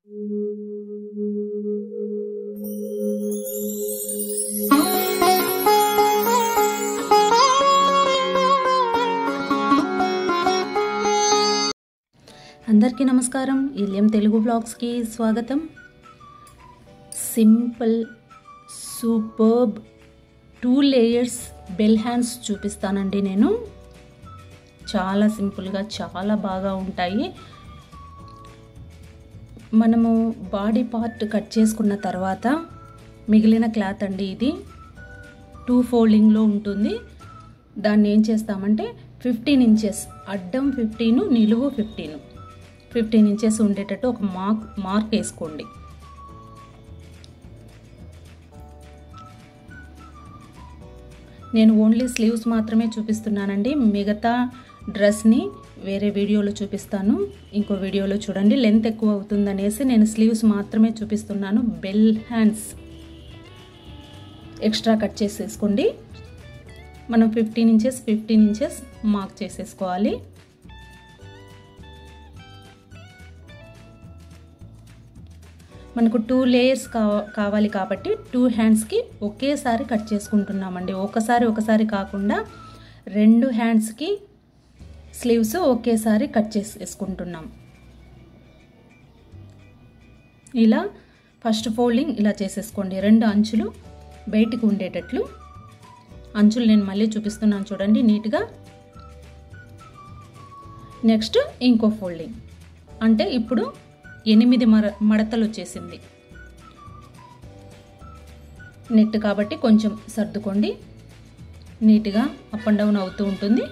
అందరికీ నమస్కారం ఇలియం తెలుగు బ్లాగ్స్కి స్వాగతం simple superb two layers bell hands చూపిస్తానండి నేను చాలా సింపుల్గా చాలా బాగా ఉంటాయి మనము బాడీ పార్ట్ కట్ చేసుకున్న తర్వాత మిగిలిన క్లాత్ అండి ఇది టూ ఫోల్డింగ్లో ఉంటుంది దాన్ని ఏం చేస్తామంటే ఫిఫ్టీన్ ఇంచెస్ అడ్డం ఫిఫ్టీను నిలువు ఫిఫ్టీను ఫిఫ్టీన్ ఇంచెస్ ఉండేటట్టు ఒక మార్క్ మార్క్ వేసుకోండి నేను ఓన్లీ స్లీవ్స్ మాత్రమే చూపిస్తున్నానండి మిగతా డ్రెస్ని వేరే వీడియోలో చూపిస్తాను ఇంకో వీడియోలో చూడండి లెంత్ ఎక్కువ అవుతుందనేసి నేను స్లీవ్స్ మాత్రమే చూపిస్తున్నాను బెల్ హ్యాండ్స్ ఎక్స్ట్రా కట్ చేసేసుకోండి మనం fifteen inches fifteen inches mark చేసేసుకోవాలి మనకు టూ లేయర్స్ కావాలి కాబట్టి టూ హ్యాండ్స్కి ఒకేసారి కట్ చేసుకుంటున్నామండి ఒకసారి ఒకసారి కాకుండా రెండు హ్యాండ్స్కి స్లీవ్స్ ఒకేసారి కట్ చేసేసుకుంటున్నాం ఇలా ఫస్ట్ ఫోల్డింగ్ ఇలా చేసేసుకోండి రెండు అంచులు బయటికి ఉండేటట్లు అంచులు నేను మళ్ళీ చూపిస్తున్నాను చూడండి నీట్గా నెక్స్ట్ ఇంకో ఫోల్డింగ్ అంటే ఇప్పుడు ఎనిమిది మర మడతలు వచ్చేసింది నెట్ కాబట్టి కొంచెం సర్దుకోండి నీట్గా అప్ అండ్ డౌన్ అవుతూ ఉంటుంది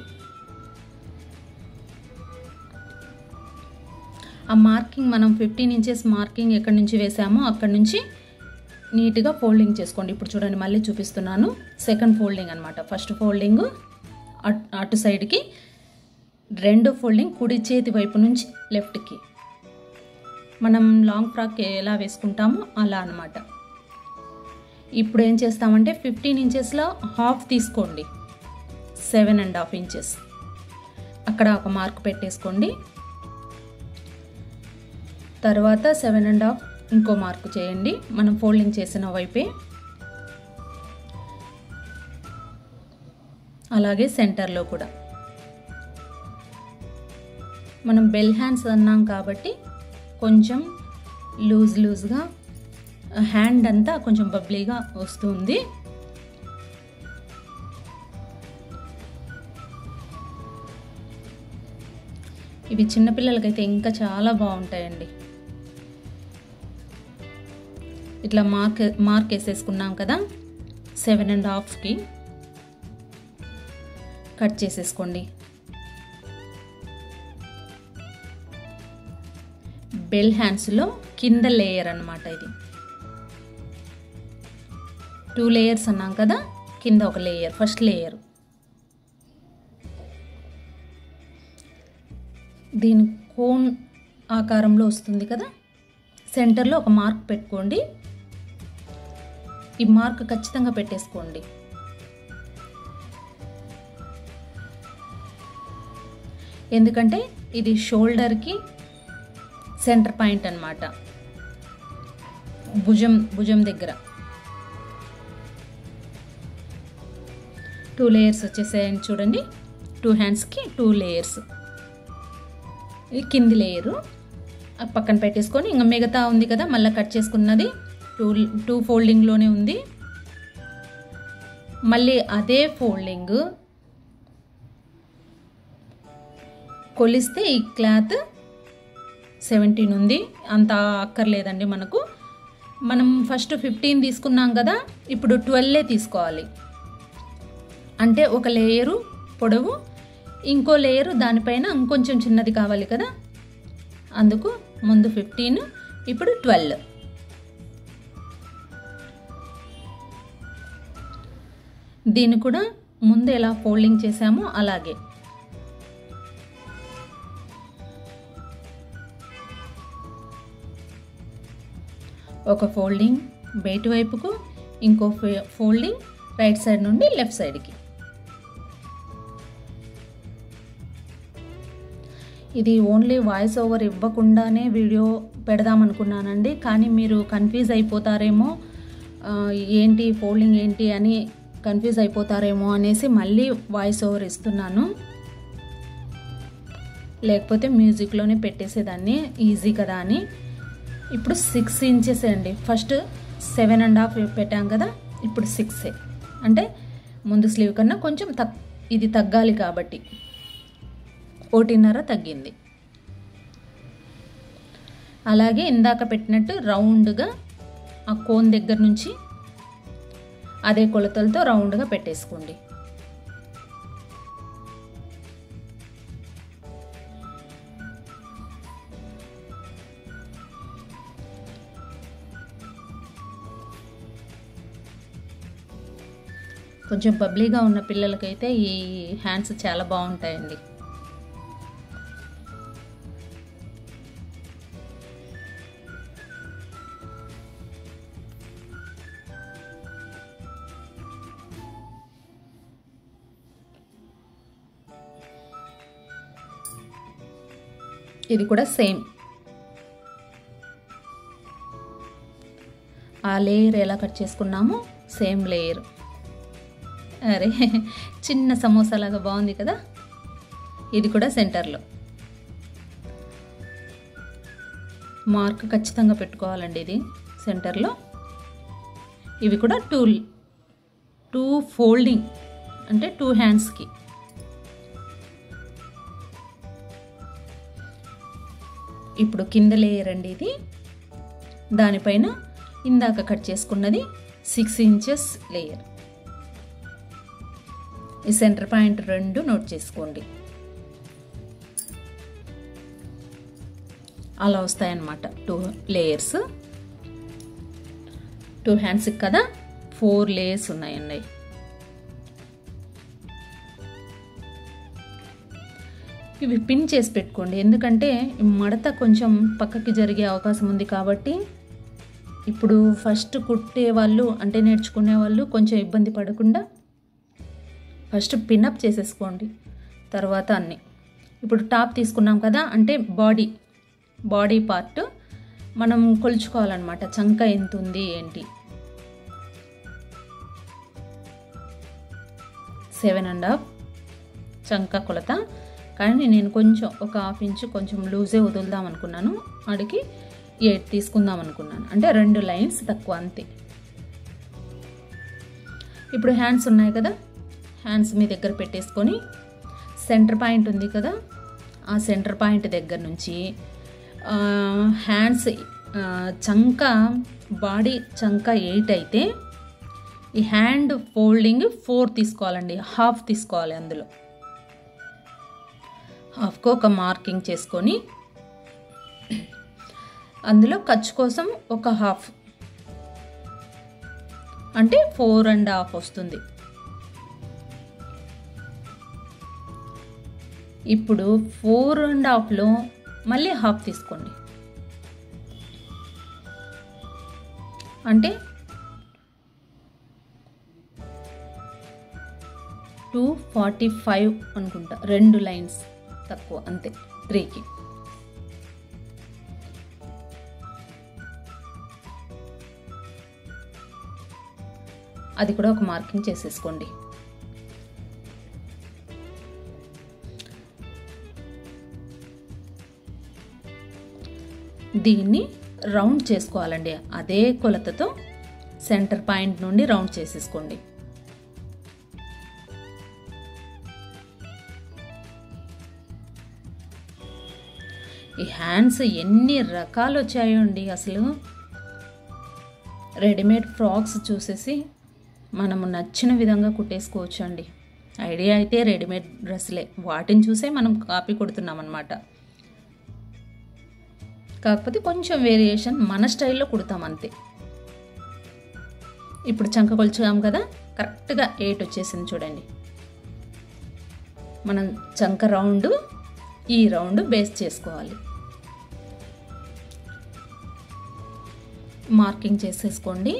ఆ మార్కింగ్ మనం ఫిఫ్టీన్ ఇంచెస్ మార్కింగ్ ఎక్కడి నుంచి వేసామో అక్కడి నుంచి నీట్గా ఫోల్డింగ్ చేసుకోండి ఇప్పుడు చూడండి మళ్ళీ చూపిస్తున్నాను సెకండ్ ఫోల్డింగ్ అనమాట ఫస్ట్ ఫోల్డింగ్ అటు సైడ్కి రెండో ఫోల్డింగ్ కుడి చేతి వైపు నుంచి లెఫ్ట్కి మనం లాంగ్ ఫ్రాక్ ఎలా వేసుకుంటామో అలా అనమాట ఇప్పుడు ఏం చేస్తామంటే ఫిఫ్టీన్ ఇంచెస్లో హాఫ్ తీసుకోండి సెవెన్ అండ్ హాఫ్ ఇంచెస్ అక్కడ ఒక మార్క్ పెట్టేసుకోండి తర్వాత సెవెన్ అండ్ హాఫ్ ఇంకో మార్కు చేయండి మనం ఫోల్డింగ్ చేసిన వైపే అలాగే సెంటర్లో కూడా మనం బెల్ హ్యాండ్స్ అన్నాం కాబట్టి కొంచెం లూజ్ లూజ్గా హ్యాండ్ అంతా కొంచెం బబ్లీగా వస్తుంది ఇవి చిన్నపిల్లలకైతే ఇంకా చాలా బాగుంటాయండి ఇట్లా మార్క్ మార్క్ వేసేసుకున్నాం కదా సెవెన్ అండ్ హాఫ్కి కట్ చేసేసుకోండి బెల్ హ్యాండ్స్లో కింద లేయర్ అనమాట ఇది టూ లేయర్స్ అన్నాం కదా కింద ఒక లేయర్ ఫస్ట్ లేయర్ దీని కోన్ ఆకారంలో వస్తుంది కదా సెంటర్లో ఒక మార్క్ పెట్టుకోండి ఈ మార్క్ ఖచ్చితంగా పెట్టేసుకోండి ఎందుకంటే ఇది షోల్డర్కి సెంటర్ పాయింట్ అనమాట భుజం భుజం దగ్గర టూ లేయర్స్ వచ్చేసాయని చూడండి టూ హ్యాండ్స్కి టూ లేయర్స్ ఇది కింది లేయరు పక్కన పెట్టేసుకొని ఇంకా మిగతా ఉంది కదా మళ్ళీ కట్ చేసుకున్నది టూ టూ ఫోల్డింగ్లోనే ఉంది మళ్ళీ అదే ఫోల్డింగ్ కొలిస్తే ఈ క్లాత్ సెవెంటీన్ ఉంది అంత అక్కర్లేదండి మనకు మనం ఫస్ట్ ఫిఫ్టీన్ తీసుకున్నాం కదా ఇప్పుడు ట్వెల్వే తీసుకోవాలి అంటే ఒక లేయరు పొడవు ఇంకో లేయరు దానిపైన ఇంకొంచెం చిన్నది కావాలి కదా అందుకు ముందు ఫిఫ్టీన్ ఇప్పుడు ట్వెల్వ్ దీన్ని కూడా ముందు ఎలా ఫోల్డింగ్ చేసామో అలాగే ఒక ఫోల్డింగ్ బయటి వైపుకు ఇంకో ఫోల్డింగ్ రైట్ సైడ్ నుండి లెఫ్ట్ సైడ్కి ఇది ఓన్లీ వాయిస్ ఓవర్ ఇవ్వకుండానే వీడియో పెడదామనుకున్నానండి కానీ మీరు కన్ఫ్యూజ్ అయిపోతారేమో ఆ, ఏంటి ఫోల్డింగ్ ఏంటి అని కన్ఫ్యూజ్ అయిపోతారేమో అనేసి మళ్ళీ వాయిస్ ఓవర్ ఇస్తున్నాను లేకపోతే మ్యూజిక్లోనే పెట్టేసేదాన్ని ఈజీ కదా అని ఇప్పుడు సిక్స్ ఇంచెస్ అండి ఫస్ట్ సెవెన్ అండ్ హాఫ్ పెట్టాం కదా ఇప్పుడు సిక్స్ అంటే ముందు స్లీవ్ కన్నా కొంచెం తక్ ఇది తగ్గాలి కాబట్టి ఒకటిన్నర తగ్గింది అలాగే ఇందాక పెట్టినట్టు రౌండ్గా ఆ కోన్ దగ్గర నుంచి అదే కొలతలతో రౌండ్గా పెట్టేసుకోండి కొంచెం బబ్లీగా ఉన్న పిల్లలకైతే ఈ హ్యాండ్స్ చాలా బాగుంటాయండి ఇది కూడా సేమ్ ఆ లేయర్ ఎలా కట్ చేసుకున్నామో సేమ్ లేయర్ అరే చిన్న సమోసా లాగా బాగుంది కదా ఇది కూడా సెంటర్లో మార్క్ ఖచ్చితంగా పెట్టుకోవాలండి ఇది సెంటర్లో ఇవి కూడా టూ టూ ఫోల్డింగ్ అంటే టూ హ్యాండ్స్కి ఇప్పుడు కింద లేయర్ అండి ఇది దానిపైన ఇందాక కట్ చేసుకున్నది సిక్స్ ఇంచెస్ లేయర్ ఈ సెంటర్ పాయింట్ రెండు నోట్ చేసుకోండి అలా వస్తాయన్నమాట టూ లేయర్స్ టూ హ్యాండ్స్కి కదా ఫోర్ లేయర్స్ ఉన్నాయండి ఇవి పిన్ చేసి పెట్టుకోండి ఎందుకంటే మడత కొంచెం పక్కకి జరిగే అవకాశం ఉంది కాబట్టి ఇప్పుడు ఫస్ట్ కుట్టే వాళ్ళు అంటే నేర్చుకునే వాళ్ళు కొంచెం ఇబ్బంది పడకుండా ఫస్ట్ పిన్అప్ చేసేసుకోండి తర్వాత అన్నీ ఇప్పుడు టాప్ తీసుకున్నాం కదా అంటే బాడీ బాడీ పార్ట్ మనం కొలుచుకోవాలన్నమాట చంక ఎంత ఉంది ఏంటి సెవెన్ అండ్ హాఫ్ చంక కొలత కానీ నేను కొంచెం ఒక హాఫ్ ఇంచ్ కొంచెం లూజే వదులుదాం అనుకున్నాను అడిగి ఎయిట్ తీసుకుందాం అనుకున్నాను అంటే రెండు లైన్స్ తక్కువ అంతే ఇప్పుడు హ్యాండ్స్ ఉన్నాయి కదా హ్యాండ్స్ మీ దగ్గర పెట్టేసుకొని సెంటర్ పాయింట్ ఉంది కదా ఆ సెంటర్ పాయింట్ దగ్గర నుంచి హ్యాండ్స్ చంక బాడీ చంక ఎయిట్ అయితే ఈ హ్యాండ్ ఫోల్డింగ్ ఫోర్ తీసుకోవాలండి హాఫ్ తీసుకోవాలి అందులో హాఫ్కు ఒక మార్కింగ్ చేసుకొని అందులో ఖర్చు కోసం ఒక హాఫ్ అంటే ఫోర్ అండ్ హాఫ్ వస్తుంది ఇప్పుడు ఫోర్ అండ్ హాఫ్లో మళ్ళీ హాఫ్ తీసుకోండి అంటే టూ ఫార్టీ ఫైవ్ అనుకుంటా రెండు లైన్స్ తక్కువ అంతే త్రీకి అది కూడా ఒక మార్కింగ్ చేసేసుకోండి దీన్ని రౌండ్ చేసుకోవాలండి అదే కొలతతో సెంటర్ పాయింట్ నుండి రౌండ్ చేసేసుకోండి ఈ హ్యాండ్స్ ఎన్ని రకాలు వచ్చాయో అండి అసలు రెడీమేడ్ ఫ్రాక్స్ చూసేసి మనము నచ్చిన విధంగా కుట్టేసుకోవచ్చు అండి ఐడియా అయితే రెడీమేడ్ డ్రెస్లే వాటిని చూసే మనం కాపీ కొడుతున్నాం అనమాట కాకపోతే కొంచెం వేరియేషన్ మన స్టైల్లో కుడతాం అంతే ఇప్పుడు చంక కొలుచుగాం కదా కరెక్ట్గా ఎయిట్ వచ్చేసింది చూడండి మనం చంక రౌండ్ ఈ రౌండ్ బేస్ చేసుకోవాలి మార్కింగ్ చేసేసుకోండి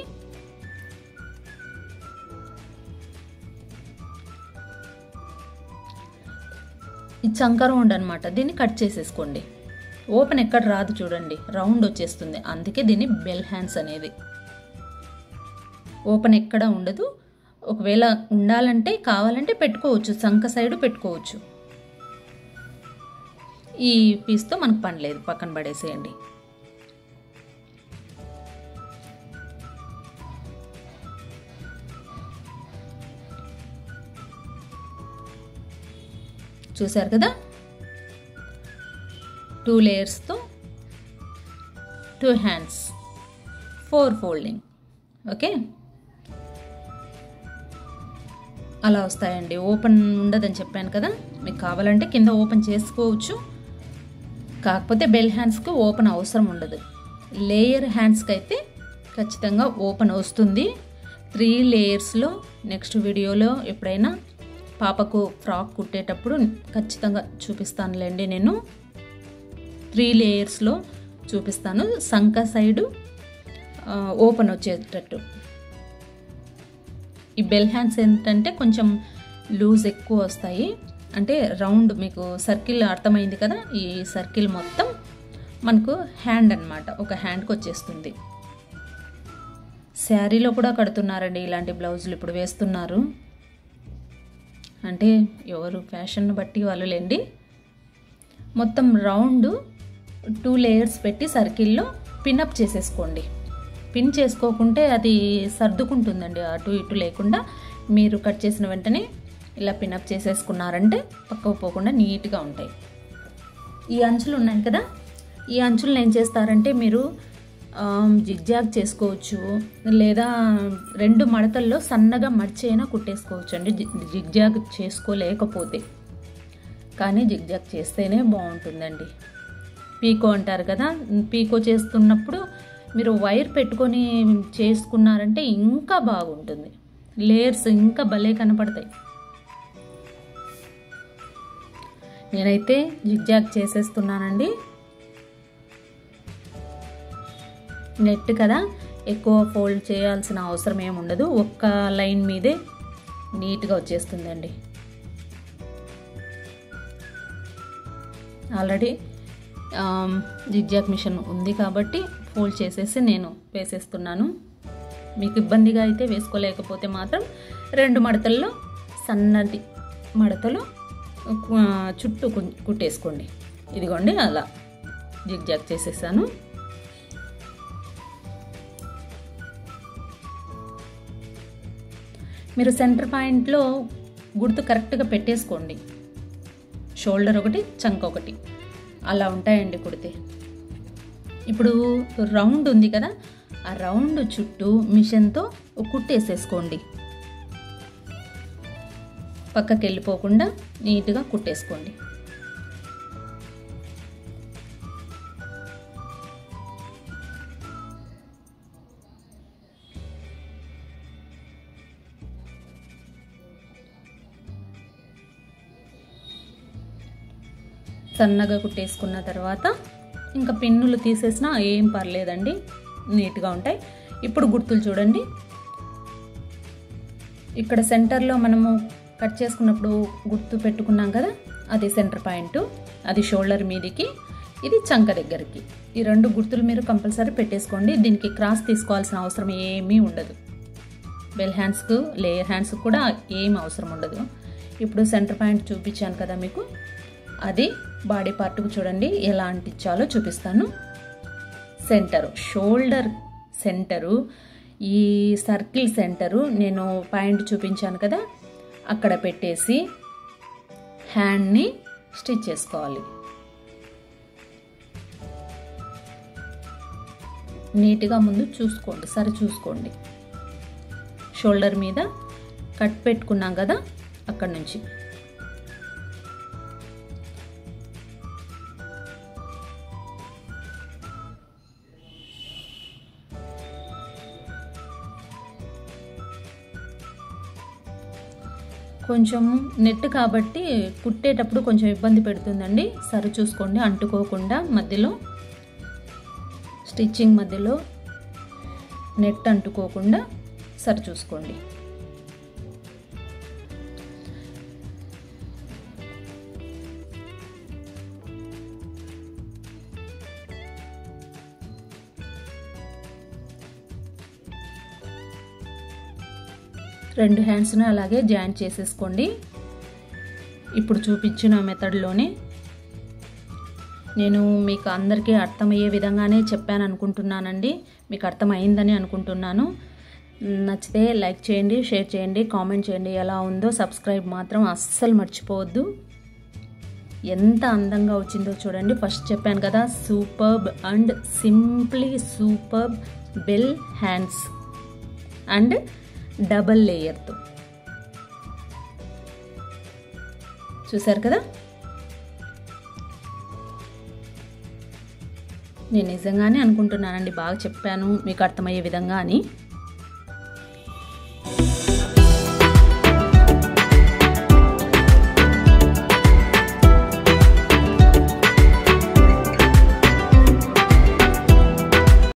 ఈ చంక రౌండ్ అనమాట దీన్ని కట్ చేసేసుకోండి ఓపెన్ ఎక్కడ రాదు చూడండి రౌండ్ వచ్చేస్తుంది అందుకే దీన్ని బెల్ హ్యాండ్స్ అనేది ఓపెన్ ఎక్కడ ఉండదు ఒకవేళ ఉండాలంటే కావాలంటే పెట్టుకోవచ్చు సంక సైడు పెట్టుకోవచ్చు ఈ పీస్తో మనకు పని లేదు పక్కన పడేసేయండి చూశారు కదా టూ లేయర్స్తో two hands four folding okay అలా వస్తాయండి ఓపెన్ ఉండదని చెప్పాను కదా మీకు కావాలంటే కింద ఓపెన్ చేసుకోవచ్చు కాకపోతే బెల్ హ్యాండ్స్కి ఓపెన్ అవసరం ఉండదు లేయర్ హ్యాండ్స్కి అయితే ఖచ్చితంగా ఓపెన్ వస్తుంది త్రీ లేయర్స్లో నెక్స్ట్ వీడియోలో ఎప్పుడైనా పాపకు ఫ్రాక్ కుట్టేటప్పుడు ఖచ్చితంగా చూపిస్తానులేండి నేను త్రీ లేయర్స్లో చూపిస్తాను సంక సైడు ఓపెన్ వచ్చేటట్టు ఈ బెల్ హ్యాండ్స్ ఏంటంటే కొంచెం లూజ్ ఎక్కువ వస్తాయి అంటే రౌండ్ మీకు సర్కిల్ అర్థమైంది కదా ఈ సర్కిల్ మొత్తం మనకు హ్యాండ్ అనమాట ఒక హ్యాండ్కి వచ్చేస్తుంది శారీలో కూడా కడుతున్నారండి ఇలాంటి బ్లౌజులు ఇప్పుడు వేస్తున్నారు అంటే ఎవరు ఫ్యాషన్ బట్టి వాళ్ళు లేండి మొత్తం రౌండ్ టూ లేయర్స్ పెట్టి సర్కిల్లో పిన్అప్ చేసేసుకోండి పిన్ చేసుకోకుంటే అది సర్దుకుంటుందండి అటు ఇటు లేకుండా మీరు కట్ చేసిన వెంటనే ఇలా పిన్అప్ చేసేసుకున్నారంటే పక్కకు పోకుండా నీట్గా ఉంటాయి ఈ అంచులు ఉన్నాయి కదా ఈ అంచులను ఏం చేస్తారంటే మీరు జిగ్జాగ్ చేసుకోవచ్చు లేదా రెండు మడతల్లో సన్నగా మడిచైనా కుట్టేసుకోవచ్చు అండి జిగ్జాగ్ చేసుకోలేకపోతే కానీ జిగ్జాగ్ చేస్తేనే బాగుంటుందండి పీకో అంటారు కదా పీకో చేస్తున్నప్పుడు మీరు వైర్ పెట్టుకొని చేసుకున్నారంటే ఇంకా బాగుంటుంది లేయర్స్ ఇంకా భలే కనపడతాయి నేనైతే జిగ్జాగ్ చేసేస్తున్నానండి నెట్ కదా ఎక్కువ ఫోల్డ్ చేయాల్సిన అవసరం ఏమి ఉండదు ఒక్క లైన్ మీదే నీట్గా వచ్చేస్తుందండి ఆల్రెడీ జిగ్జాగ్ మిషన్ ఉంది కాబట్టి ఫోల్డ్ చేసేసి నేను వేసేస్తున్నాను మీకు ఇబ్బందిగా అయితే వేసుకోలేకపోతే మాత్రం రెండు మడతల్లో సన్నటి మడతలు చుట్టూ కుట్టేసుకోండి ఇదిగోండి అలా జిగ్జాగ్ చేసేసాను మీరు సెంటర్ పాయింట్లో గుర్తు కరెక్ట్గా పెట్టేసుకోండి షోల్డర్ ఒకటి చంక ఒకటి అలా ఉంటాయండి కుడితే ఇప్పుడు రౌండ్ ఉంది కదా ఆ రౌండ్ చుట్టూ మిషన్తో కుట్టేసేసుకోండి పక్కకి వెళ్ళిపోకుండా నీట్గా కుట్టేసుకోండి సన్నగా కుట్టేసుకున్న తర్వాత ఇంకా పిన్నులు తీసేసినా ఏం పర్లేదండి నీట్గా ఉంటాయి ఇప్పుడు గుర్తులు చూడండి ఇక్కడ సెంటర్లో మనము కట్ చేసుకున్నప్పుడు గుర్తు పెట్టుకున్నాం కదా అది సెంటర్ పాయింట్ అది షోల్డర్ మీదికి ఇది చంక దగ్గరికి ఈ రెండు గుర్తులు మీరు కంపల్సరీ పెట్టేసుకోండి దీనికి క్రాస్ తీసుకోవాల్సిన అవసరం ఏమీ ఉండదు బెల్ హ్యాండ్స్కు లేయర్ హ్యాండ్స్కి కూడా ఏం అవసరం ఉండదు ఇప్పుడు సెంటర్ పాయింట్ చూపించాను కదా మీకు అది బాడీ పార్ట్కు చూడండి ఎలా అంటించాలో చూపిస్తాను సెంటరు షోల్డర్ సెంటరు ఈ సర్కిల్ సెంటరు నేను పాయింట్ చూపించాను కదా అక్కడ పెట్టేసి హ్యాండ్ని స్టిచ్ చేసుకోవాలి నీట్గా ముందు చూసుకోండి సరి చూసుకోండి షోల్డర్ మీద కట్ పెట్టుకున్నాం కదా అక్కడ నుంచి కొంచెం నెట్ కాబట్టి కుట్టేటప్పుడు కొంచెం ఇబ్బంది పెడుతుందండి సరి చూసుకోండి అంటుకోకుండా మధ్యలో స్టిచ్చింగ్ మధ్యలో నెట్ అంటుకోకుండా సరి చూసుకోండి రెండు హ్యాండ్స్ని అలాగే జాయింట్ చేసేసుకోండి ఇప్పుడు చూపించిన మెథడ్లోనే నేను మీకు అందరికీ అర్థమయ్యే విధంగానే చెప్పాను అనుకుంటున్నానండి మీకు అర్థమైందని అనుకుంటున్నాను నచ్చితే లైక్ చేయండి షేర్ చేయండి కామెంట్ చేయండి ఎలా ఉందో సబ్స్క్రైబ్ మాత్రం అస్సలు మర్చిపోవద్దు ఎంత అందంగా వచ్చిందో చూడండి ఫస్ట్ చెప్పాను కదా superb and simply superb bell hands and double లేయర్తో చూసారు కదా నేను నిజంగానే అనుకుంటున్నానండి బాగా చెప్పాను మీకు అర్థమయ్యే విధంగా అని